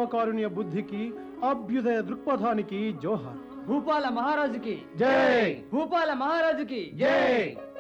పరోపకారుణ్య బుద్ధికి అభ్యుదయ దృక్పథానికి జోహార్ భూపాల మహారాజుకి జై భూపాల మహారాజుకి జై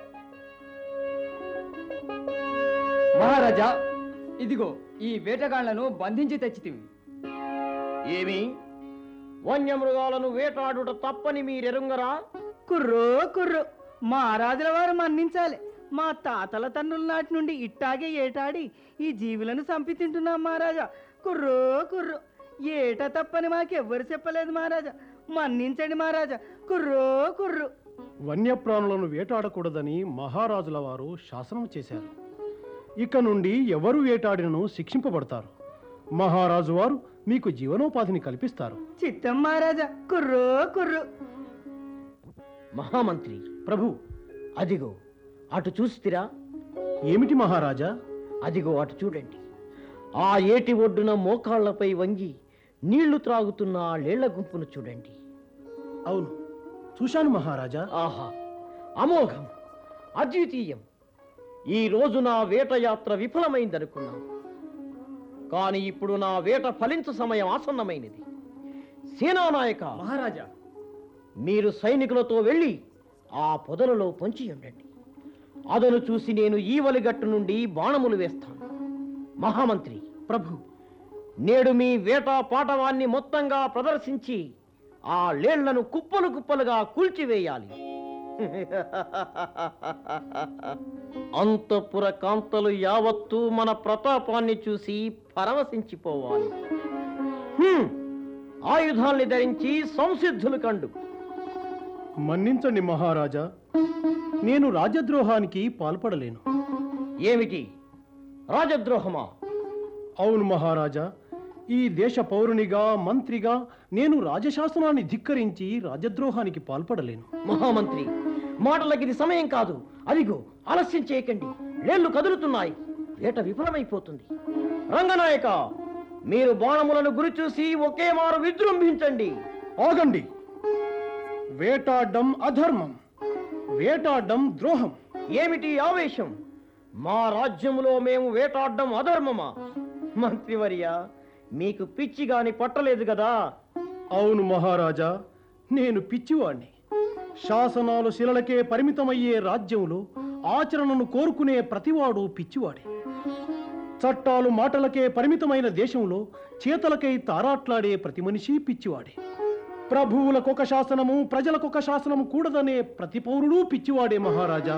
మహారాజా ఇదిగో ఈ వేటగాళ్లను బంధించి తెచ్చితివి ఏమి వన్యమృగాలను వేటాడుట తప్పని మీరెరుంగరా కుర్రో కుర్రో మా రాజుల వారు మన్నించాలి మా తాతల తండ్రుల నాటి నుండి ఇట్టాగే ఏటాడి ఈ జీవులను చంపి తింటున్నాం మహారాజా కుర్రో కుర్రో ఏట తప్పని మాకెవ్వరు చెప్పలేదు మహారాజా మన్నించండి మహారాజా కుర్రో కుర్రో వన్యప్రాణులను వేటాడకూడదని మహారాజుల వారు శాసనం చేశారు ఇక నుండి ఎవరు వేటాడినను శిక్షింపబడతారు మహారాజు వారు మీకు జీవనోపాధిని కల్పిస్తారు చిత్తం మహారాజా కుర్రో కుర్రో మహామంత్రి ప్రభు అదిగో అటు చూస్తిరా ఏమిటి మహారాజా అదిగో అటు చూడండి ఆ ఏటి ఒడ్డున మోకాళ్లపై వంగి నీళ్లు త్రాగుతున్న ఆ లేళ్ల గుంపును చూడండి అవును చూశాను మహారాజా ఆహా అమోఘం అద్వితీయం ఈ రోజు నా వేటయాత్ర విఫలమైందనుకున్నాను కానీ ఇప్పుడు నా వేట ఫలించు సమయం ఆసన్నమైనది సేనానాయక మహారాజా మీరు సైనికులతో వెళ్ళి ఆ పొదలలో పొంచి ఉండండి అదను చూసి నేను ఈ వలిగట్టు నుండి బాణములు వేస్తాను మహామంత్రి ప్రభు నేడు మీ వేట పాటవాన్ని మొత్తంగా ప్రదర్శించి ఆ లేళ్లను కుప్పలు కుప్పలుగా కూల్చివేయాలి అంతపుర కాంతలు యావత్తు మన ప్రతాపాన్ని చూసి పరవశించిపోవాలి హ్మ్. ఆయుధాల్ని ధరించి సంసిద్ధులు కండు మన్నించండి మహారాజా నేను రాజద్రోహానికి పాల్పడలేను ఏమిటి రాజద్రోహమా అవును మహారాజా ఈ దేశ పౌరునిగా మంత్రిగా నేను రాజశాసనాన్ని ధిక్కరించి రాజద్రోహానికి పాల్పడలేను మహామంత్రి మాటలకి ఇది సమయం కాదు అదిగో ఆలస్యం చేయకండి లేళ్లు కదులుతున్నాయి వేట విఫలమైపోతుంది రంగనాయక మీరు బాణములను గురి చూసి ఒకే మారు విజృంభించండి ఆగండి వేటాడ్డం అధర్మం వేటాడ్డం ద్రోహం ఏమిటి ఆవేశం మా రాజ్యములో మేము వేటాడడం అధర్మమా మంత్రివర్య మీకు పిచ్చి గాని పట్టలేదు కదా అవును మహారాజా నేను పిచ్చివాణ్ణి శాసనాలు శిలలకే పరిమితమయ్యే రాజ్యంలో ఆచరణను కోరుకునే ప్రతివాడు పిచ్చివాడే చట్టాలు మాటలకే పరిమితమైన దేశంలో చేతలకై తారాట్లాడే ప్రతి మనిషి పిచ్చివాడే ప్రభువులకొక శాసనము ప్రజలకొక శాసనము కూడదనే ప్రతి పౌరుడు పిచ్చివాడే మహారాజా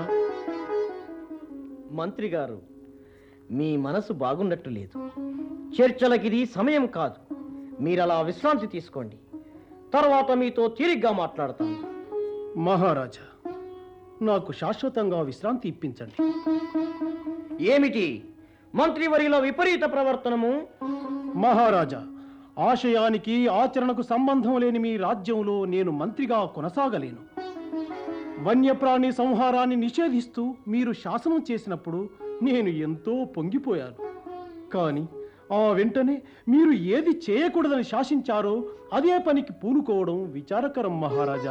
మంత్రి గారు మీ మనసు బాగున్నట్టు లేదు చర్చలకిది సమయం కాదు మీరలా విశ్రాంతి తీసుకోండి తర్వాత మీతో తీరిగ్గా మాట్లాడతాను మహారాజా నాకు శాశ్వతంగా విశ్రాంతి ఇప్పించండి ఏమిటి మంత్రివర్యుల విపరీత ప్రవర్తనము మహారాజా ఆశయానికి ఆచరణకు సంబంధం లేని మీ రాజ్యంలో నేను మంత్రిగా కొనసాగలేను వన్యప్రాణి సంహారాన్ని నిషేధిస్తూ మీరు శాసనం చేసినప్పుడు నేను ఎంతో పొంగిపోయాను కానీ ఆ వెంటనే మీరు ఏది చేయకూడదని శాసించారో అదే పనికి పూనుకోవడం విచారకరం మహారాజా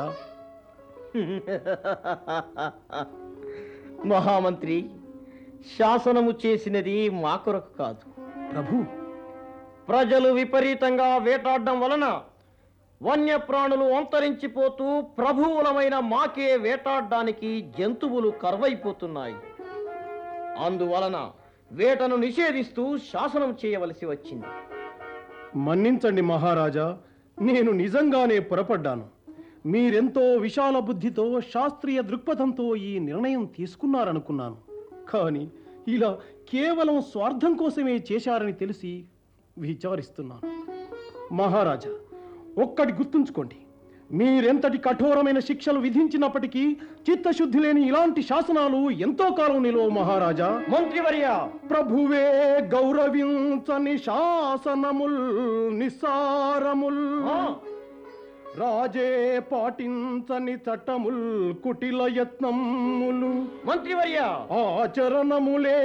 మహామంత్రి శాసనము చేసినది మా కొరకు కాదు ప్రభు ప్రజలు విపరీతంగా వేటాడడం వలన వన్యప్రాణులు అంతరించిపోతూ ప్రభువులమైన మాకే వేటాడడానికి జంతువులు కరువైపోతున్నాయి అందువలన వేటను నిషేధిస్తూ శాసనం చేయవలసి వచ్చింది మన్నించండి మహారాజా నేను నిజంగానే పొరపడ్డాను మీరెంతో విశాల బుద్ధితో శాస్త్రీయ దృక్పథంతో ఈ నిర్ణయం తీసుకున్నారనుకున్నాను కానీ ఇలా కేవలం స్వార్థం కోసమే చేశారని తెలిసి విచారిస్తున్నాను మహారాజా ఒక్కటి గుర్తుంచుకోండి మీరెంతటి కఠోరమైన శిక్షలు విధించినప్పటికీ చిత్తశుద్ధి లేని ఇలాంటి శాసనాలు ఎంతో కాలం నిలువ మహారాజా మంత్రివర్య ప్రభువే గౌరవించని శాసనముల్ నిస్సారముల్ ఆ, రాజే పాటించని చట్టముల్ కుటిల యత్నములు మంత్రివర్య ఆచరణములే